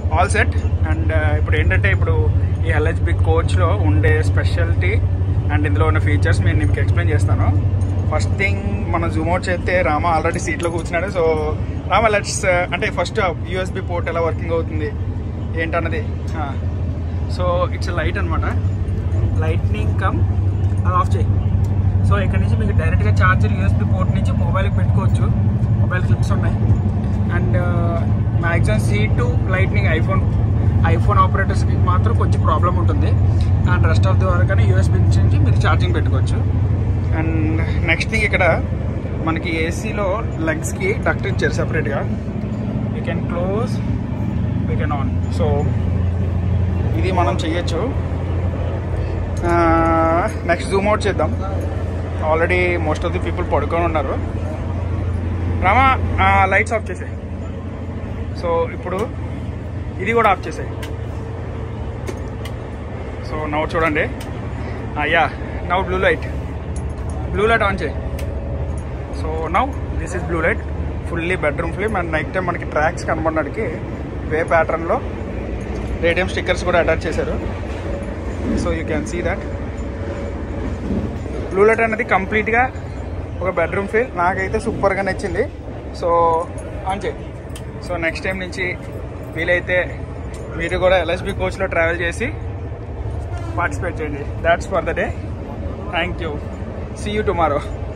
all set and ఇప్పుడు ఏంటంటే ఇప్పుడు ఈ ఎల్హెచ్బి కోచ్లో ఉండే స్పెషాలిటీ అండ్ ఇందులో ఉన్న ఫీచర్స్ నేను మీకు ఎక్స్ప్లెయిన్ చేస్తాను ఫస్ట్ థింగ్ మనం జూమ్ అవుట్ చేస్తే రామ ఆల్రెడీ సీట్లో కూర్చున్నాడు సో రామ లెట్స్ అంటే ఫస్ట్ యూఎస్బి పోర్ట్ ఎలా వర్కింగ్ అవుతుంది ఏంటన్నది సో ఇట్స్ లైట్ అనమాట లైట్నింగ్ కమ్ అది ఆఫ్ చేయి సో ఇక్కడ నుంచి మీకు డైరెక్ట్గా ఛార్జర్ యూఎస్బి పోర్ట్ నుంచి మొబైల్కి పెట్టుకోవచ్చు మొబైల్ క్లిప్స్ ఉన్నాయి and maximum C to lightning iPhone iPhone ఆపరేటర్స్కి మాత్రం కొంచెం ప్రాబ్లం ఉంటుంది అండ్ రెస్ట్ ఆఫ్ ది వరకు యూఎస్బి నుంచి మీరు ఛార్జింగ్ పెట్టుకోవచ్చు అండ్ నెక్స్ట్ థింగ్ ఇక్కడ మనకి ఏసీలో లెగ్స్కి డక్ట్ ఇచ్చారు సెపరేట్గా you can close we can on so ఇది మనం చెయ్యొచ్చు నెక్స్ట్ జూమ్ అవుట్ చేద్దాం already most of the people పడుకొని ఉన్నారు రామా లైట్స్ ఆఫ్ చేసాయి సో ఇప్పుడు ఇది కూడా ఆఫ్ చేసాయి సో నవ్వు చూడండి అయ్యా now blue light blue light on చేయి so now this is blue light fully bedroom film and night time మనకి ట్రాక్స్ కనబడడానికి వే ప్యాటర్న్లో రేడియం స్టిక్కర్స్ కూడా అటాచ్ చేశారు so you can see that blue light అనేది కంప్లీట్గా ఒక బెడ్రూమ్ ఫీల్ నాకైతే సూపర్గా నచ్చింది సో ఆన్ చేయి సో నెక్స్ట్ టైం నుంచి వీలైతే మీరు కూడా ఎల్ఎస్బి కోచ్లో ట్రావెల్ చేసి పార్టిసిపేట్ చేయండి that's for the day thank you see you tomorrow